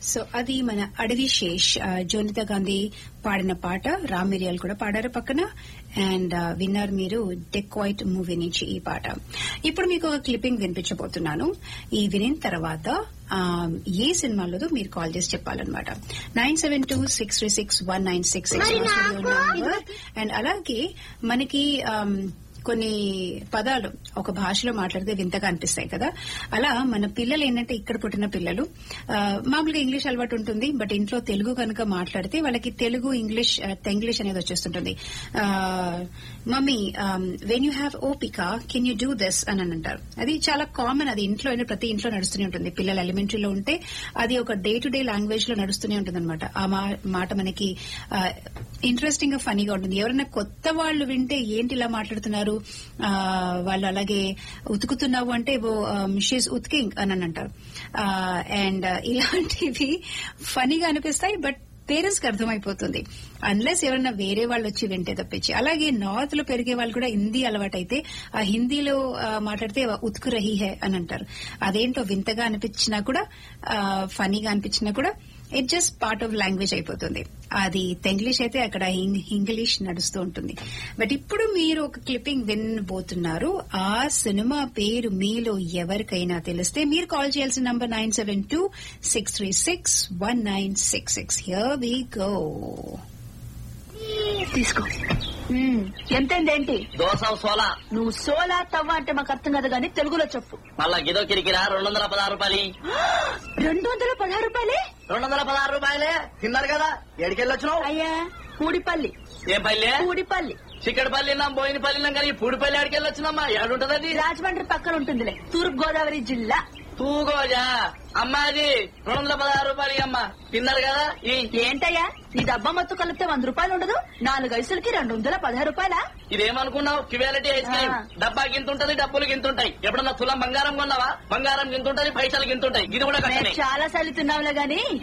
So అది మన అడవి శేష్ ఆ, జోనిత గాంధీ పాడిన పాట రామ్ మిరియాల్ కూడా పాడారు పక్కన అండ్ విన్నర్ మీరు డెక్వైట్ మూవీ నుంచి ఈ పాట ఇప్పుడు మీకు ఒక క్లిప్పింగ్ వినిపించబోతున్నాను ఈ వినిన తర్వాత ఆ, ఏ సినిమాలో మీరు కాల్ చేసి చెప్పాలన్నమాట nine seven two six three six one nine six six and అలాగే మనకి ఆమ్, కొన్ని పదాలు ఒక భాషలో మాట్లాడితే వింతగా అనిపిస్తాయి కదా అలా మన పిల్లలు ఏంటంటే ఇక్కడ పుట్టిన పిల్లలు ఆ, మామూలుగా ఇంగ్లీష్ అలవాటు ఉంటుంది బట్ ఇంట్లో తెలుగు కనుక మాట్లాడితే వాళ్ళకి తెలుగు ఇంగ్లీష్ ఆ, తెంగ్లీష్ అనేది వచ్చేస్తుంటుంది మమ్మీ వెన్ యూ హ్యావ్ ఓపిక కెన్ యూ డూ దిస్ అని అని అంటారు అది చాలా కామన్ అది ఇంట్లో అయినా ప్రతి ఇంట్లో నడుస్తూనే ఉంటుంది పిల్లలు ఎలిమెంటరీలో ఉంటే అది ఒక డే టు డే లాంగ్వేజ్ లో నడుస్తూనే ఉంటుంది అనమాట ఆ మా- మాట మనకి ఇంట్రెస్టింగ్ గా ఫనీగా ఉంటుంది ఎవరైనా కొత్త వాళ్ళు వింటే ఏంటి ఇలా మాట్లాడుతున్నారు ఆ, వాళ్ళు అలాగే ఉతుకుతున్నావు అంటే షీస్ ఉతికింగ్ అని అని అంటారు అండ్ ఇలాంటివి ఫనీగా అనిపిస్తాయి బట్ పేరెంట్స్ కి అర్థమైపోతుంది అన్లెస్ ఎవరైనా వేరే వాళ్ళు వచ్చి వింటే తప్పించి అలాగే నార్త్ లో పెరిగే వాళ్ళు కూడా హిందీ అలవాటైతే ఆ హిందీలో ఆ, మాట్లాడితే ఉతుకు రహీ హే అని అంటారు అదేంటో వింతగా అనిపించినా కూడా ఫనీగా అనిపించినా కూడా it just part of language అయిపోతుంది అది తెంగ్లీష్ అయితే అక్కడ హింగ్- ఇంగ్లీష్ నడుస్తూ ఉంటుంది బట్ ఇప్పుడు మీరు ఒక క్లిప్పింగ్ వినబోతున్నారు ఆ సినిమా పేరు మీలో ఎవరికైనా తెలిస్తే మీరు కాల్ చేయాల్సిన number nine seven two six three six one nine six six here we go తీసుకో మ్మ్. ఎంతైంది ఏంటి దోశ సోలా నువ్వు సోలా తవ్వ అంటే మాకు అర్థం కదా గానీ తెలుగులో చెప్పు మళ్ళా గిదో కిరికిరా రెండు వందల పదహారు రూపాయలు రెండు వందల పదహారు రూపాయలే రెండు వందల పదహారు రూపాయలే తిన్నారు కదా ఎడికెళ్ళొచ్చినావు అయ్యా పూడిపల్లి ఏం పల్లె పూడిపల్లి చిక్కడపల్లి విన్నాం బోయినపల్లి విన్నాం కానీ పూడిపల్లి ఎడికెళ్ళొచ్చినమ్మా ఏడుంటది అది రాజమండ్రి పక్కన ఉంటుందిలే తూర్పు గోదావరి జిల్లా తూగోజా అమ్మా అది రెండు వందల పదహారు రూపాయలు అమ్మా తిన్నారు కదా ఈ ఏంటయ్యా ఈ డబ్బా మొత్తం కలిపితే వంద రూపాయలు ఉండదు నాలుగు ఐసులకి రెండు వందల పదహారు రూపాయలా ఇదేమనుకున్నావు క్యువాలిటీ ఐస్ క్రీమ్ ఆ. డబ్బా గింత ఉంటది డబ్బులు గింత ఉంటాయి ఎప్పుడన్నా తులం బంగారం కొన్నావా బంగారం గింత ఉంటది పైసలు గింత ఉంటాయి ఇది కూడా మేము కష్టమే చాలా సార్లు తిన్నాంలే గాని